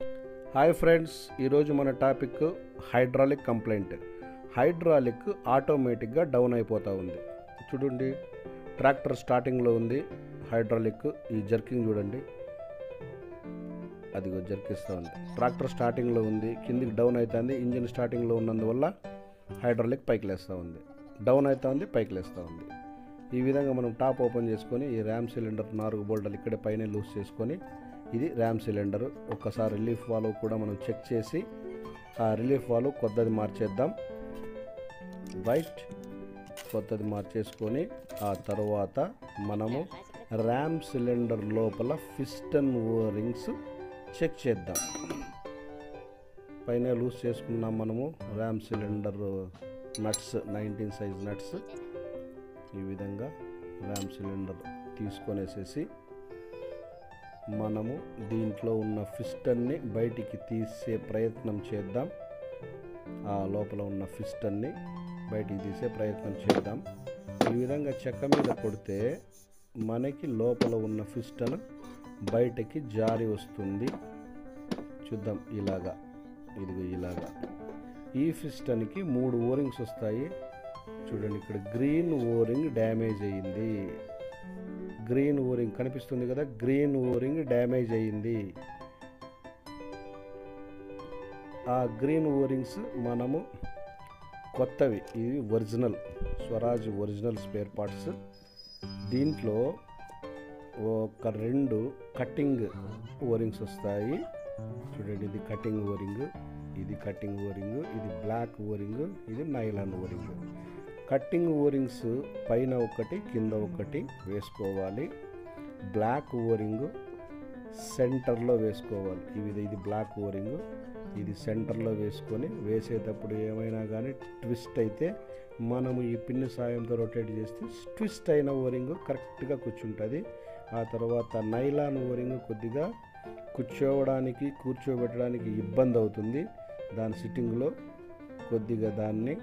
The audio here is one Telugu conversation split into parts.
హాయ్ ఫ్రెండ్స్ ఈరోజు మన టాపిక్ హైడ్రాలిక్ కంప్లైంట్ హైడ్రాలిక్ ఆటోమేటిక్గా డౌన్ అయిపోతూ ఉంది చూడండి ట్రాక్టర్ స్టార్టింగ్లో ఉంది హైడ్రాలిక్ ఈ జర్కింగ్ చూడండి అదిగో జర్కిస్తూ ఉంది ట్రాక్టర్ స్టార్టింగ్లో ఉంది కిందికి డౌన్ అవుతుంది ఇంజిన్ స్టార్టింగ్లో ఉన్నందువల్ల హైడ్రాలిక్ పైకి లేస్తూ ఉంది డౌన్ అవుతా ఉంది పైకి లేస్తూ ఉంది ఈ విధంగా మనం టాప్ ఓపెన్ చేసుకొని ఈ ర్యామ్ సిలిండర్ నాలుగు బోల్డర్లు ఇక్కడే పైన లూజ్ చేసుకొని ఇది ర్యామ్ సిలిండర్ ఒక్కసారి రిలీఫ్ వాల్వ్ కూడా మనం చెక్ చేసి ఆ రిలీఫ్ వాల్వ్ కొత్తది మార్చేద్దాం రైట్ కొత్తది మార్చేసుకొని ఆ తర్వాత మనము ర్యామ్ సిలిండర్ లోపల ఫిస్టన్ ఓరింగ్స్ చెక్ చేద్దాం పైన లూజ్ చేసుకున్నాం మనము ram cylinder nuts nineteen size nuts ఈ విధంగా ర్యామ్ సిలిండర్ తీసుకొనేసేసి మనము దీంట్లో ఉన్న ఫిస్టన్ని బయటికి తీసే ప్రయత్నం చేద్దాం ఆ లోపల ఉన్న ఫిస్టన్ని బయటికి తీసే ప్రయత్నం చేద్దాం ఈ విధంగా చెక్క మీద కొడితే మనకి లోపల ఉన్న ఫిస్టన్ బయటకి జారి వస్తుంది చూద్దాం ఇలాగా ఇదిగో ఇలాగా ఈ ఫిస్టన్కి మూడు ఓరింగ్స్ వస్తాయి చూడండి ఇక్కడ గ్రీన్ ఓరింగ్ డ్యామేజ్ అయ్యింది గ్రీన్ ఓరింగ్ కనిపిస్తుంది కదా గ్రీన్ ఓరింగ్ డ్యామేజ్ అయ్యింది ఆ గ్రీన్ ఓరింగ్స్ మనము కొత్తవి ఇవి original Swaraj original spare parts దీంట్లో ఒక రెండు కట్టింగ్ ఓరింగ్స్ వస్తాయి చూడండి ఇది కటింగ్ ఓరింగ్ ఇది కటింగ్ ఓరింగ్ ఇది బ్లాక్ ఓరింగ్ ఇది నైలాన్ ఓరింగ్ కట్టింగ్ ఓరింగ్స్ పైన ఒకటి కింద ఒకటి వేసుకోవాలి బ్లాక్ ఓరింగ్ సెంటర్లో వేసుకోవాలి ఇది ఇది బ్లాక్ ఓరింగ్ ఇది సెంటర్లో వేసుకొని వేసేటప్పుడు ఏమైనా కానీ ట్విస్ట్ అయితే మనము ఈ పిన్ సాయంతో రొటేట్ చేస్తే ట్విస్ట్ అయిన ఓరింగ్ కరెక్ట్గా కూర్చుంటుంది ఆ తర్వాత నైలాన్ ఓరింగ్ కొద్దిగా కూర్చోవడానికి కూర్చోబెట్టడానికి ఇబ్బంది అవుతుంది దాని సిట్టింగ్లో కొద్దిగా దాన్ని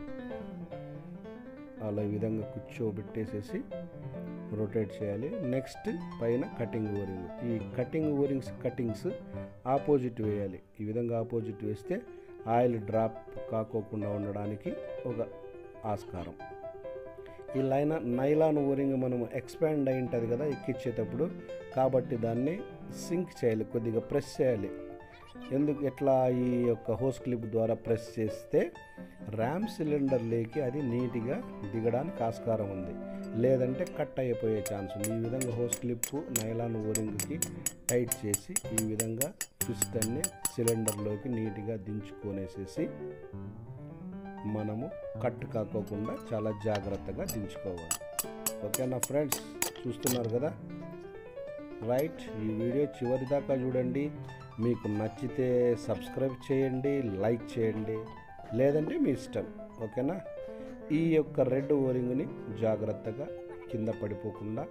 అలా ఈ విధంగా కూర్చోబెట్టేసేసి రొటేట్ చేయాలి నెక్స్ట్ పైన కటింగ్ ఓరింగ్ ఈ కటింగ్ ఓరింగ్స్ కటింగ్స్ ఆపోజిట్ వేయాలి ఈ విధంగా ఆపోజిట్ వేస్తే ఆయిల్ డ్రాప్ కాకోకుండా ఉండడానికి ఒక ఆస్కారం ఈ లైన నైలాన్ ఓరింగ్ మనం ఎక్స్పాండ్ అయి ఉంటుంది కదా ఎక్కించేటప్పుడు కాబట్టి దాన్ని సింక్ చేయాలి కొద్దిగా ప్రెస్ చేయాలి ఎందుకు ఎట్లా ఈ యొక్క హోస్ క్లిప్ ద్వారా ప్రెస్ చేస్తే ర్యామ్ సిలిండర్ లేకి అది నీట్గా దిగడానికి ఆస్కారం ఉంది లేదంటే కట్ అయిపోయే ఛాన్స్ ఉంది ఈ విధంగా హోస్ క్లిప్ నైలాన్ ఓరింగ్కి టైట్ చేసి ఈ విధంగా పిస్టన్ని సిలిండర్లోకి నీట్గా దించుకొనేసేసి మనము కట్ కాకోకుండా చాలా జాగ్రత్తగా దించుకోవాలి ఓకేనా ఫ్రెండ్స్ చూస్తున్నారు కదా రైట్ ఈ వీడియో చివరి దాకా చూడండి మీకు నచ్చితే సబ్స్క్రైబ్ చేయండి లైక్ చేయండి లేదంటే మీ ఇష్టం ఓకేనా ఈ యొక్క రెడ్ ఓరింగ్ని జాగ్రత్తగా కింద పడిపోకుండా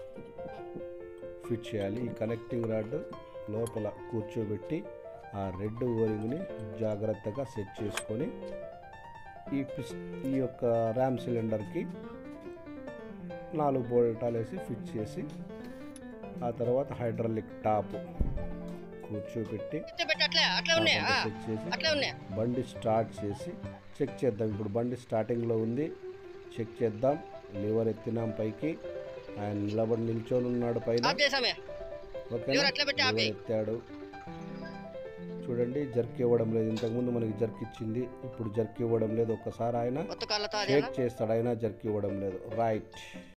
ఫిట్ చేయాలి ఈ కనెక్టింగ్ రాడ్ లోపల కూర్చోబెట్టి ఆ రెడ్ ఓరింగ్ని జాగ్రత్తగా సెట్ చేసుకొని ఈ పిస్ ఈ యొక్క ర్యామ్ సిలిండర్కి నాలుగు బోల్టాలు వేసి ఫిట్ చేసి ఆ తర్వాత హైడ్రాలిక్ టాప్ కూర్చోబెట్టి పెట్టు అట్లే అట్లా ఉన్నాయి ఆ, సెట్ చేసి అట్లే ఉన్నాయి బండి స్టార్ట్ చేసి చెక్ చేద్దాం ఇప్పుడు బండి స్టార్టింగ్లో ఉంది చెక్ చేద్దాం లివర్ ఎత్తినాం పైకి ఆయన నిలబడి నిల్చొని ఉన్నాడు పైన ఆఫ్ చేసామే ఓకేనా లివర్ అట్లా పెట్టి లివర్ ఆపేయ్. ఎత్తాడు చూడండి జర్క్ ఇవ్వడం లేదు ఇంతకుముందు మనకి జర్క్ ఇచ్చింది ఇప్పుడు జర్క్ ఇవ్వడం లేదు ఒక్కసారి ఆయన కొత్త కాళ్ళతో అదేనా షేక్ చేస్తాడు అయినా జర్క్ ఇవ్వడం లేదు రైట్